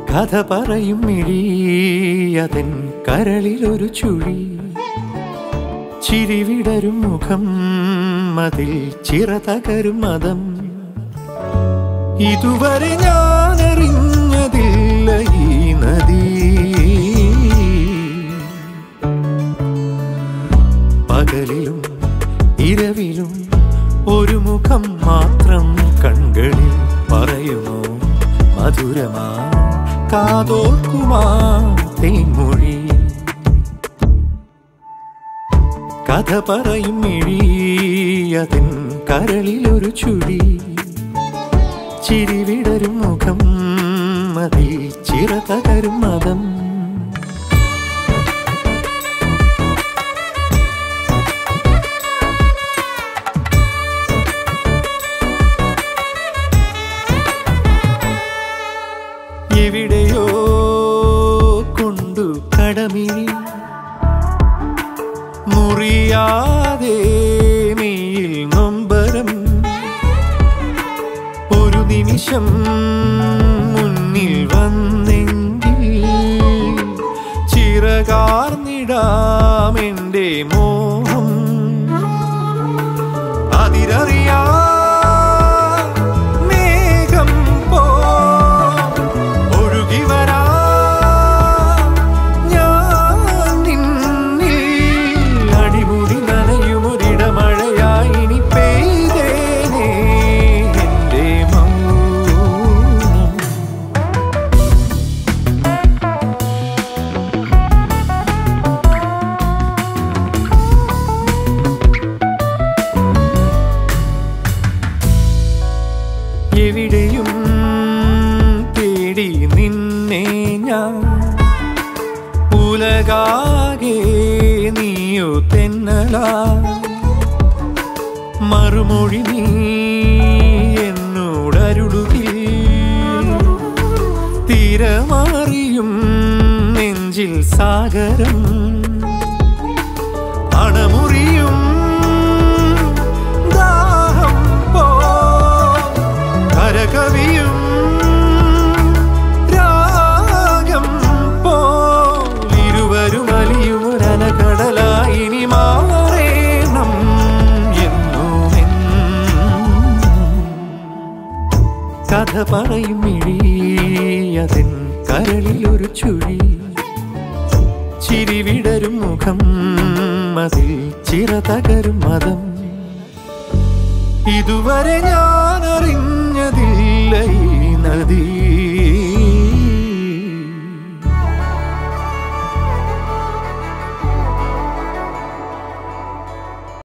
കഥ പറയും മിഴിയതൻ കരളിലൊരു ചുഴി ചിരിവിടരും മുഖം അതിൽ ചിറതകരും മതം ഇതുവരെ ഞാൻ അറിഞ്ഞതില്ല ഈ നദി പകലിലും ഇരവിലും ഒരു മുഖം മാത്രം കൺകളിൽ പറയുമോ മധുരമാ കാതോർക്കുമാ തേൻമൊഴി കഥ പറയും മിഴിയതിൻ കരളിലൊരു ചുഴി ചിരിവിടരും മുഖം അതിൽ ചിറതകരും മതം എവിടെയോ കൊണ്ടു കടമിഴി മുറിയാതെ മെയിൽ നൊമ്പരം ഒരു നിമിഷം മുന്നിൽ വന്നെങ്കിൽ ചിറകാർന്നിടാം എൻ്റെ മോഹം അതിരറിയാ മേഘം പോ ഒഴുകി വരാ ഞാൻ നിന്നിൽ അടിമുടി നനയുമൊരിടമഴയായി ഇനി പെയ്തേനേ എൻ്റെ മൗനം എവിടെയും തേടി നിന്നെ ഞാൻ ഉലകാകെ നീയോ തെന്നലാ മറുമൊഴി നീ എന്നോടരുളുകിൽ തീരമാറിയും നെഞ്ചിൽ സാഗരം അണമുറിയും ദാഹം പോ കരകവിയും രാഗം പോലിരുവരും അലിയും ഒരനകടലായി ഇനി മാറേണം എന്നുമെന്നും കഥ പറയും മിഴിയതിൻ കരളിലൊരു ചുഴി ചിരിവിടരും മുഖം അതിൽ ചിറതകരും മതം ഇതുവരെ ഞാൻ അറിഞ്ഞതില്ല ഈ